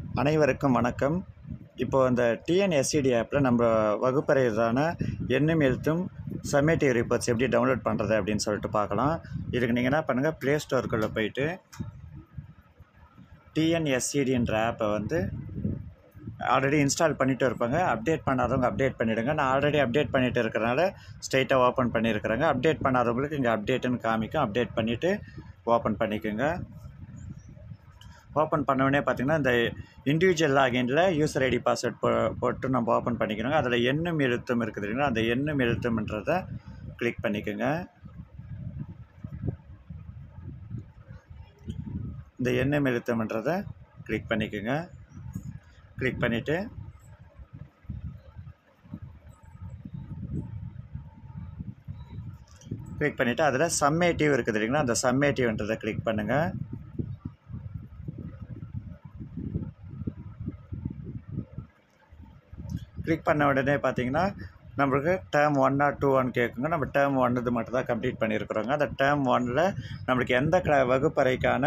அனைவருக்கும் வணக்கம் இப்போ அந்த டிஎன்எஸ்சிடி ஆப்பில் நம்ம வகுப்பறையிலான எண்ணும் எழுத்தும் சம்மேட்டிவ் ரிப்போர்ட்ஸ் எப்படி டவுன்லோட் பண்ணுறது அப்படின்னு சொல்லிட்டு பார்க்கலாம் இதுக்கு நீங்கள் என்ன பண்ணுங்கள் ப்ளே ஸ்டோருக்குள்ளே போயிட்டு டிஎன்எஸ்சிடின்ற ஆப்பை வந்து ஆல்ரெடி இன்ஸ்டால் பண்ணிட்டு இருப்பாங்க அப்டேட் பண்ணாதவங்க அப்டேட் பண்ணிவிடுங்க நான் ஆல்ரெடி அப்டேட் பண்ணிட்டு இருக்கிறனால ஸ்ட்ரைட்டாக ஓப்பன் பண்ணியிருக்கிறேங்க அப்டேட் பண்ணாதவங்களுக்கு இங்கே அப்டேட்டுன்னு காமிக்கும் அப்டேட் பண்ணிவிட்டு ஓப்பன் பண்ணிக்கோங்க ஓப்பன் பண்ண உடனே பார்த்தீங்கன்னா இந்த இண்டிவிஜுவல் லாகின்ல யூசர் ஐடி பாஸ்வேர்ட் போ போட்டு நம்ம ஓப்பன் பண்ணிக்கணுங்க அதில் எண்ணும் எழுத்தும் இருக்குது இல்லைங்களா அந்த எண்ணும் எழுத்தும்ன்றதை கிளிக் பண்ணிக்கோங்க இந்த எண்ணும் எழுத்தும்ன்றதை கிளிக் பண்ணிக்கோங்க கிளிக் பண்ணிவிட்டு கிளிக் பண்ணிவிட்டு அதில் சம்மேட்டிவ் இருக்குது இல்லைங்களா அந்த சம்மேட்டிவ்ன்றதை கிளிக் பண்ணுங்கள் கிளிக் பண்ண உடனே பார்த்தீங்கன்னா நம்மளுக்கு டேர்ம் ஒன்னா டூ ஒன் கேட்குங்க நம்ம டேர்ம் ஒன் இது மட்டும் தான் கம்ப்ளீட் பண்ணியிருக்கிறோங்க அந்த டேர்ம் ஒன்னில் நம்மளுக்கு எந்த க வகுப்பறைக்கான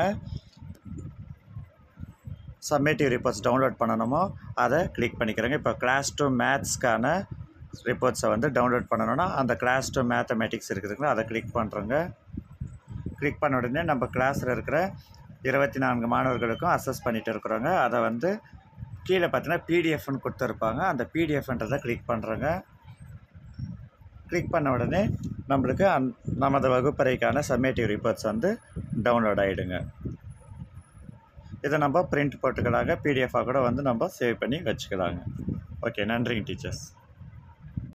சம்மேட்டிவ் ரிப்போர்ட்ஸ் டவுன்லோட் பண்ணணுமோ அதை கிளிக் பண்ணிக்கிறேங்க இப்போ கிளாஸ் டூ மேத்ஸ்க்கான ரிப்போர்ட்ஸை வந்து டவுன்லோட் பண்ணணும்னா அந்த கிளாஸ் டூ மேத்தமெட்டிக்ஸ் இருக்குதுங்களா அதை கிளிக் பண்ணுறோங்க கிளிக் பண்ண உடனே நம்ம கிளாஸில் இருக்கிற இருபத்தி நான்கு மாணவர்களுக்கும் அசஸ் பண்ணிட்டு இருக்கிறோங்க அதை வந்து கீழே பார்த்தீங்கன்னா பிடிஎஃப்னு கொடுத்துருப்பாங்க அந்த பிடிஎஃப்ன்றதை கிளிக் பண்ணுறோங்க கிளிக் பண்ண உடனே நம்மளுக்கு அந் நமது வகுப்பறைக்கான சம்மேட்டிவ் ரிப்போர்ட்ஸ் வந்து டவுன்லோட் ஆகிடுங்க இதை நம்ம பிரிண்ட் போட்டுக்கலாங்க பிடிஎஃபாக கூட வந்து நம்ம சேவ் பண்ணி வச்சுக்கலாங்க ஓகே நன்றிங்க டீச்சர்ஸ்